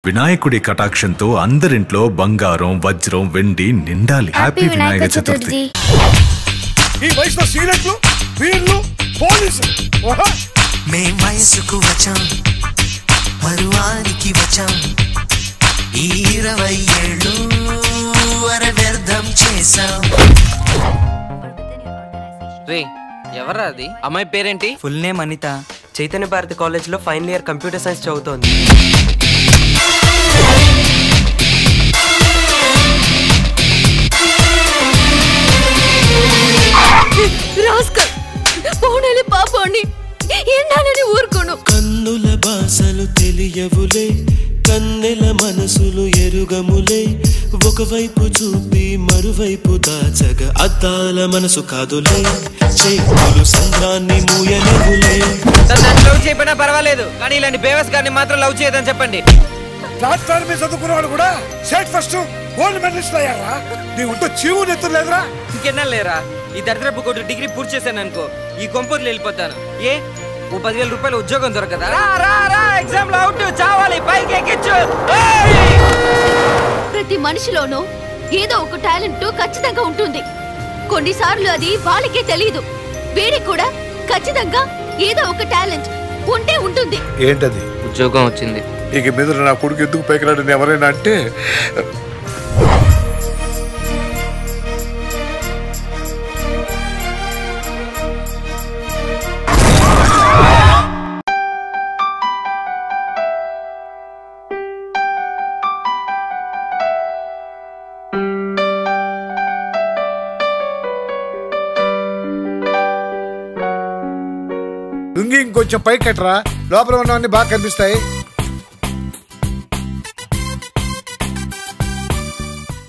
వినాయకుడి కటాక్షంతో అందరింట్లో బంగారం వజ్రం వెండి నిండాలి హ్యాపీ వినాయక చతుర్థి ఈ వయసులో సీరియట్లు వీళ్ళు పోలీసు ఓహో! మేం వయసుకు వచ్చాం పరువానికి వచ్చాం ఈ ఇరవై ఏళ్ళు వ్యర్థం చేశాం రే ఎవరా అది అమ్మాయి పేరేంటి ఫుల్ నేమ్ అనిత చైతన్య భారతి కాలేజ్లో ఫైనల్ ఇయర్ కంప్యూటర్ సైన్స్ చదువుతోంది రాస్కల్ పోనీలి పాపోండి ఎండాలని ఊరుకోను కన్నుల బాసలు తెలియవులే కన్నెల మనసులు ఎరుగములే ఒకవైపు చూపి మరువైపు దాచగ అద్దాల మనసు కాదులే చేతులు సంద్రాన్ని మూయలేవులే తను నన్ను లవ్ చేయకపోయినా పర్వాలేదు కానీ ఇలాంటి బేవస్ గారిని మాత్రం లవ్ చేయదని చెప్పండి ప్లాట్ఫామ్ మీద చదువుకున్నవాడు కూడా స్టేట్ ఫస్ట్ గోల్డ్ మెడలిస్ట్ అయ్యారా నీ ఉంటూ చీవు నెత్తులు లేదురా ఇంకెన్నా లేరా ఈ దరిద్రపు కొట్టు డిగ్రీ పూర్తి చేశాను అనుకో ఈ కొంపూర్లు వెళ్ళిపోతాను ఏ ఓ పదివేల రూపాయల ఉద్యోగం దొరకదా రా రా రా ఎగ్జామ్ లో అవుట్ చావాలి పైకి ఎక్కించు ఏయ్! ప్రతి మనిషిలోనూ ఏదో ఒక టాలెంట్ ఖచ్చితంగా ఉంటుంది కొన్నిసార్లు అది వాళ్ళకే తెలియదు వీడికి కూడా ఖచ్చితంగా ఏదో ఒక టాలెంట్ ఉంటే ఉంటుంది ఏంటది ఉద్యోగం వచ్చింది ఇక మీద నా కొడుకు ఎందుకు పైకిరాడని ఎవరైనా అంటే లుంగి ఇంకొంచెం పైకి కట్టరా లోపల ఉన్నవన్నీ బాగా కనిపిస్తాయి